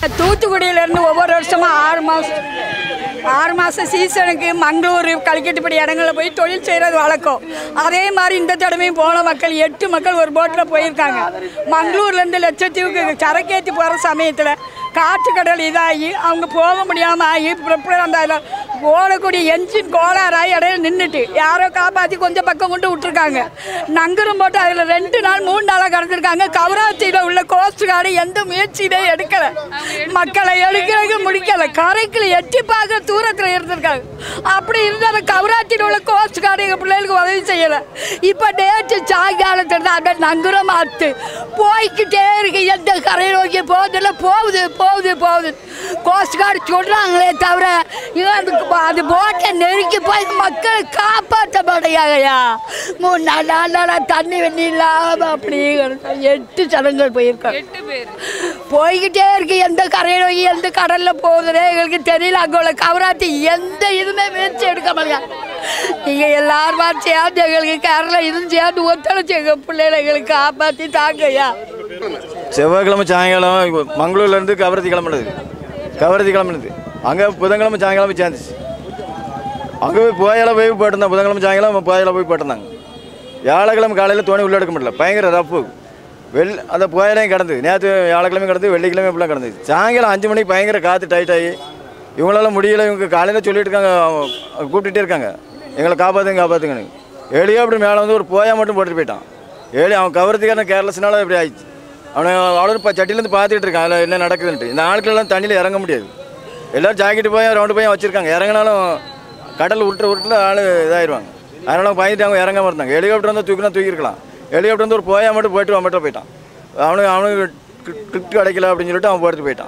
தூத்துக்குடியிலேருந்து ஒவ்வொரு வருஷமும் ஆறு மாதம் ஆறு மாதம் சீசனுக்கு மங்களூர் கலிக்கட்டுப்படி இடங்களில் போய் தொழில் செய்கிறது வழக்கம் அதே மாதிரி இந்த தடவையும் போன மக்கள் எட்டு மக்கள் ஒரு போட்டில் போயிருக்காங்க மங்களூர்லேருந்து லட்சத்தீவுக்கு சரக்கேற்றி போகிற சமயத்தில் காற்று கடல் இதாகி அவங்க போக முடியாமல் ஆகி ப்ரிப்பேர் அந்த அதில் ஓடக்கூடிய என்ஜின் கோளாறாகி இடையில நின்றுட்டு யாரோ காப்பாற்றி கொஞ்சம் பக்கம் கொண்டு விட்டுருக்காங்க நங்கரும் போட்டு அதில் ரெண்டு நாள் மூணு நாளாக கடந்திருக்காங்க கவராச்சியில் உள்ள கோஸ்ட் கார்டு எந்த முயற்சியிலே எடுக்கலை மக்களை எடுக்கிறதுக்கு முடிக்கலை கரைக்கில் எட்டி பார்க்குற தூரத்தில் இருந்திருக்காங்க அப்படி இருந்தாலும் கவராச்சியில் உள்ள கோஸ்ட் கார்டு எங்கள் பிள்ளைகளுக்கு உதவி செய்யலை இப்போ நேற்று சாயங்காலத்தில் தான் அந்த நங்குரம் ஆத்து போய்க்கிட்டே இருக்கு எந்த கரை நோக்கி போகுதில்ல போகுது போகுது போகுது கோஸ்ட் கார்டு சொல்கிறாங்களே தவிர இவன் அதுக்கு அது போட்டை நெருக்கி போய் மக்களை காப்பாற்ற மாட்டேங்கையா மூணு நாலு நாலு நாளாக தண்ணி வெண்ணி இல்லாமல் அப்படி கிடக்கு. எட்டு சடங்குகள் போயிருக்கோம் எட்டு பேர் போய்கிட்டே இருக்கு எந்த கரையை நோக்கி எந்த கடலில் போகுதுன்னே எங்களுக்கு தெரியல அங்கே உள்ள கவராத்தி எந்த இதுவுமே முயற்சி எடுக்க மாட்டேங்க நீங்கள் எல்லாருமா சேர்ந்து எங்களுக்கு கேரளா இதுவும் சேர்ந்து ஒத்துழைச்சி எங்கள் பிள்ளைகளை எங்களுக்கு காப்பாற்றி தாங்கய்யா செவ்வாய்க்கிழமை சாயங்காலம் இப்போ மங்களூர்லேருந்து கவரத்தி கிளம்புனது கவரத்தி கிளம்புனது அங்கே புதன்கிழமை சாயங்காலம் சேர்ந்துச்சு அங்கே போய் போயால போய் போட்டிருந்தேன் புதன்கிழமை சாயங்காலம் போயால போய் போட்டிருந்தாங்க வியாழக்கிழமை காலையில் தோணி உள்ள எடுக்க முடியல பயங்கர ரப்பு வெள் அந்த புயலையும் கிடந்து நேற்று வியாழக்கிழமை கிடந்து வெள்ளிக்கிழமை இப்படிலாம் கிடந்துச்சு சாயங்காலம் அஞ்சு மணிக்கு பயங்கர காற்று டைட் ஆகி இவங்களால முடியல இவங்க காலையில் சொல்லிட்டு இருக்காங்க அவங்க கூப்பிட்டுட்டே இருக்காங்க எங்களை காப்பாற்றுங்க காப்பாற்றுங்கன்னு ஏழியோ அப்படி மேலே வந்து ஒரு போயா மட்டும் போட்டுட்டு போயிட்டான் ஏழி அவன் கவரத்துக்கான கேர்லெஸ்னால இப்படி ஆயிடுச்சு அவனை அவ்வளோ இப்போ சட்டிலேருந்து பார்த்துட்டு இருக்கான் அதில் என்ன நடக்குதுன்ட்டு இந்த ஆட்களெல்லாம் தண்ணியில் இறங்க முடியாது எல்லோரும் ஜாக்கெட்டு போய் ரவுண்டு போய் வச்சுருக்காங்க இறங்கினாலும் கடல் உருட்டு உருட்டில் ஆள் இதாயிருவாங்க அதனால பயந்துட்டு அவங்க இறங்காம இருந்தாங்க ஹெலிகாப்டர் வந்து தூக்கினா தூக்கியிருக்கலாம் ஹெலிகாப்டர் வந்து ஒரு போயா மட்டும் போயிட்டு அவன் மட்டும் போயிட்டான் அவனுக்கு அவனுக்கு கிரிப்ட் கிடைக்கல அப்படின்னு சொல்லிட்டு அவன் போட்டு போயிட்டான்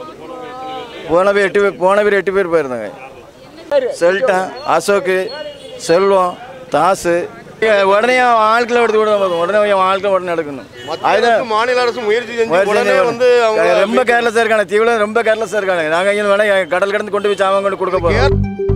போன பேர் எட்டு பேர் போன பேர் எட்டு பேர் போயிருந்தாங்க செல்டன் அசோக்கு செல்வம் தாசு உடனே அவன் ஆட்களை எடுத்து விட உடனே அவன் ஆட்களை உடனே எடுக்கணும் அதுதான் மாநில அரசு முயற்சி செஞ்சு முயற்சி உடனே செஞ்சு வந்து அவங்க ரொம்ப கேர்லெஸ்ஸாக இருக்காங்க தீவிர ரொம்ப கேர்லெஸ்ஸாக இருக்காங்க நாங்கள் இங்கே வேணா கடல் கடந்து கொண்டு போய் சாமான் கொண்டு கொடுக்க போகிறோம்